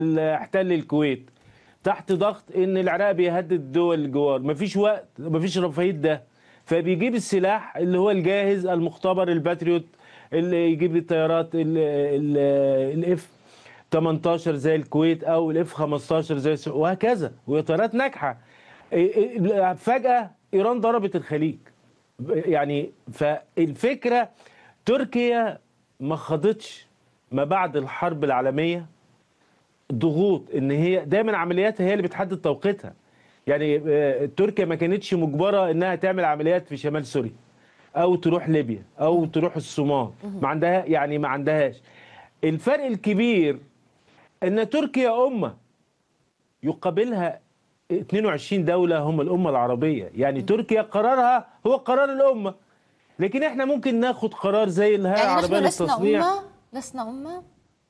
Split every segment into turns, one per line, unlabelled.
احتل الكويت تحت ضغط ان العراق بيهدد دول الجوار مفيش وقت مفيش رفاهيه ده فبيجيب السلاح اللي هو الجاهز المختبر الباتريوت اللي يجيب الطيارات الاف 18 زي الكويت او الاف 15 زي السعودية وهكذا وهي طيارات ناجحه فجاه ايران ضربت الخليج يعني فالفكره تركيا ما خاضتش ما بعد الحرب العالميه ضغوط ان هي دايما عملياتها هي اللي بتحدد توقيتها يعني تركيا ما كانتش مجبره انها تعمل عمليات في شمال سوريا او تروح ليبيا او تروح الصومال ما عندها يعني ما عندهاش الفرق الكبير ان تركيا امه يقابلها 22 دوله هم الامه العربيه يعني تركيا قرارها هو قرار الامه لكن احنا ممكن ناخد قرار زي الهيئه
يعني
العربيه
نحن لسنا
للتصنيع
أمة لسنا أمة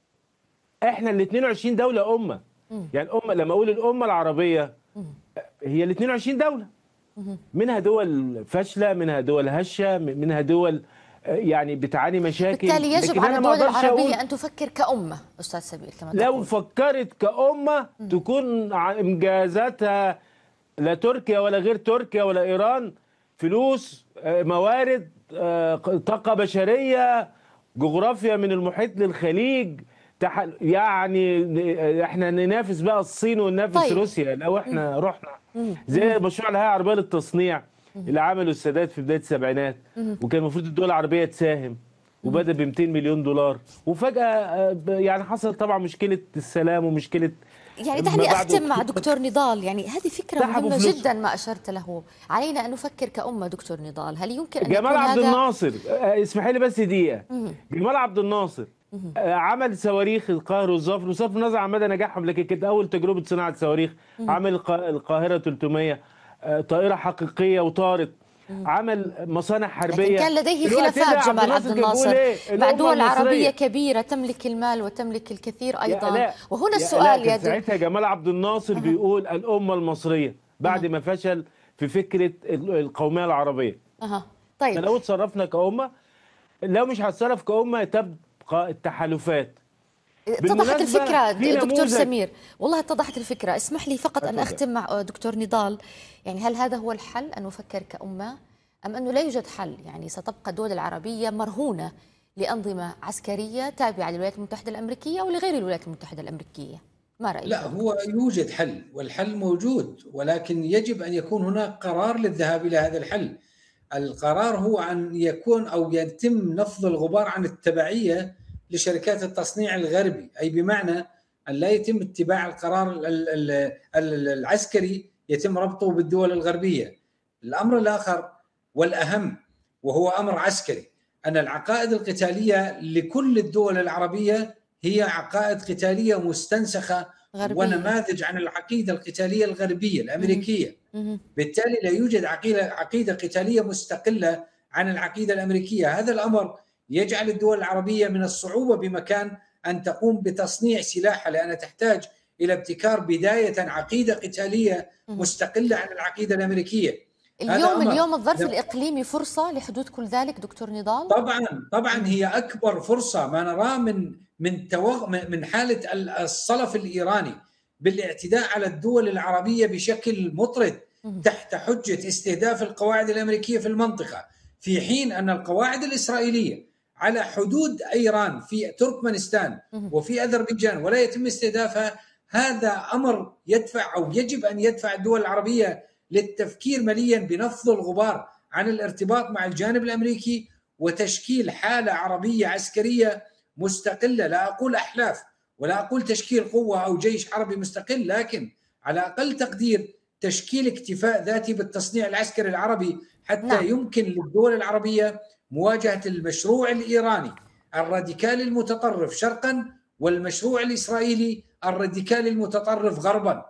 احنا ال 22 دوله امه يعني الامه لما اقول الامه العربيه هي ال 22 دوله منها دول فاشله منها دول هشه منها دول آه، يعني بتعاني مشاكل
بالتالي يجب
لكن
على
أنا ما
الدول
أقدرش أقول
العربية أن تفكر كأمة أستاذ سبيل كما
لو
تقول
فكرت كأمة تكون ع- إنجازاتها لا تركيا ولا غير تركيا ولا إيران فلوس آه، موارد آه، طاقة بشرية جغرافيا من المحيط للخليج تح... يعني ن- احنا ننافس بقى الصين وننافس
طيب.
روسيا لو احنا رحنا زي مشروع الهيئة العربية للتصنيع اللي عمله السادات في بداية السبعينات وكان المفروض الدول العربية تساهم وبدأ ب 200 مليون دولار وفجأة آه، ب- يعني حصل طبعا مشكلة السلام ومشكلة
يعني
ما
دعني
بعد
أختم مع
أكتوبر.
دكتور نضال يعني هذه فكرة
سحبوا
مهمة
فلوس.
جدا ما أشرت له علينا أن نفكر كأمة دكتور نضال هل يمكن أن
جمال
يكون
عبد
هذا
الناصر آه، اسمحي لي بس دقيقة جمال عبد الناصر آه، عمل صواريخ القاهرة والظفر وصرف النظر عن مدى نجاحهم لكن كانت أول تجربة صناعة صواريخ عمل الق- القاهرة 300 آه، طائرة حقيقية وطارت عمل مصانع حربية
لكن كان لديه
الوقت ده
خلافات جمال
الناصر
عبد
كان بيقول
الناصر
إيه؟
مع
الأمة
دول عربية
المصرية.
كبيرة تملك المال وتملك الكثير
يا
أيضا
آلاء،
وهنا
يا
السؤال
آلاء
يا
كان
دو...
ساعتها جمال عبد الناصر بيقول الأمة المصرية بعد ما فشل في فكرة ال- القومية العربية
أها طيب
فلو اتصرفنا كأمة لو مش هتصرف كأمة تبقى التحالفات
اتضحت
بالمناسبة
الفكرة
في
دكتور
نموذج-
سمير والله اتضحت الفكرة اسمح لي فقط أن
اتفضل.
أختم مع دكتور نضال يعني هل هذا هو الحل أن نفكر كأمة أم أنه لا يوجد حل يعني ستبقى الدول العربية مرهونة لأنظمة عسكرية تابعة للولايات المتحدة الأمريكية ولغير الولايات المتحدة الأمريكية ما رأيك؟
لا هو يوجد حل والحل موجود ولكن يجب ان يكون هناك قرار للذهاب الى هذا الحل. القرار هو ان يكون او يتم نفض الغبار عن التبعيه لشركات التصنيع الغربي، اي بمعنى ان لا يتم اتباع القرار ال- ال- ال- العسكري يتم ربطه بالدول الغربيه. الامر الاخر والاهم وهو امر عسكري ان العقائد القتاليه لكل الدول العربيه هي عقائد قتاليه مستنسخه
غربية.
ونماذج عن العقيده القتاليه الغربيه الامريكيه
مهم.
بالتالي لا يوجد عقيده عقيده قتاليه مستقله عن العقيده الامريكيه هذا الامر يجعل الدول العربيه من الصعوبه بمكان ان تقوم بتصنيع سلاحها لانها تحتاج الى ابتكار بدايه عقيده قتاليه مستقله عن العقيده الامريكيه هذا
اليوم
أمر.
اليوم الظرف
نعم.
الإقليمي فرصة لحدوث كل ذلك دكتور نضال؟
طبعا طبعا هي اكبر فرصه ما نراه من من توغ من حاله ال- الصلف الايراني بالاعتداء على الدول العربيه بشكل مطرد تحت حجه استهداف القواعد الامريكيه في المنطقه في حين ان القواعد الاسرائيليه على حدود ايران في تركمانستان وفي اذربيجان ولا يتم استهدافها هذا امر يدفع او يجب ان يدفع الدول العربيه للتفكير مليا بنفض الغبار عن الارتباط مع الجانب الامريكي وتشكيل حاله عربيه عسكريه مستقله لا اقول احلاف ولا اقول تشكيل قوه او جيش عربي مستقل لكن على اقل تقدير تشكيل اكتفاء ذاتي بالتصنيع العسكري العربي حتى
نعم.
نعم. يمكن للدول العربيه مواجهه المشروع الايراني الراديكالي المتطرف شرقا والمشروع الاسرائيلي الراديكالي المتطرف غربا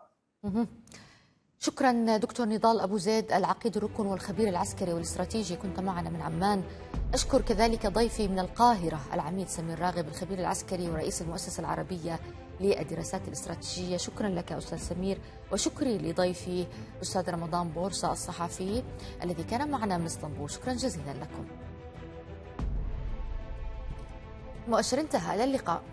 شكرا دكتور نضال أبو زيد العقيد الركن والخبير العسكري والاستراتيجي كنت معنا من عمان أشكر كذلك ضيفي من القاهرة العميد سمير راغب الخبير العسكري ورئيس المؤسسة العربية للدراسات الاستراتيجية شكرا لك أستاذ سمير وشكري لضيفي أستاذ رمضان بورصة الصحفي الذي كان معنا من اسطنبول شكرا جزيلا لكم مؤشر انتهى إلى اللقاء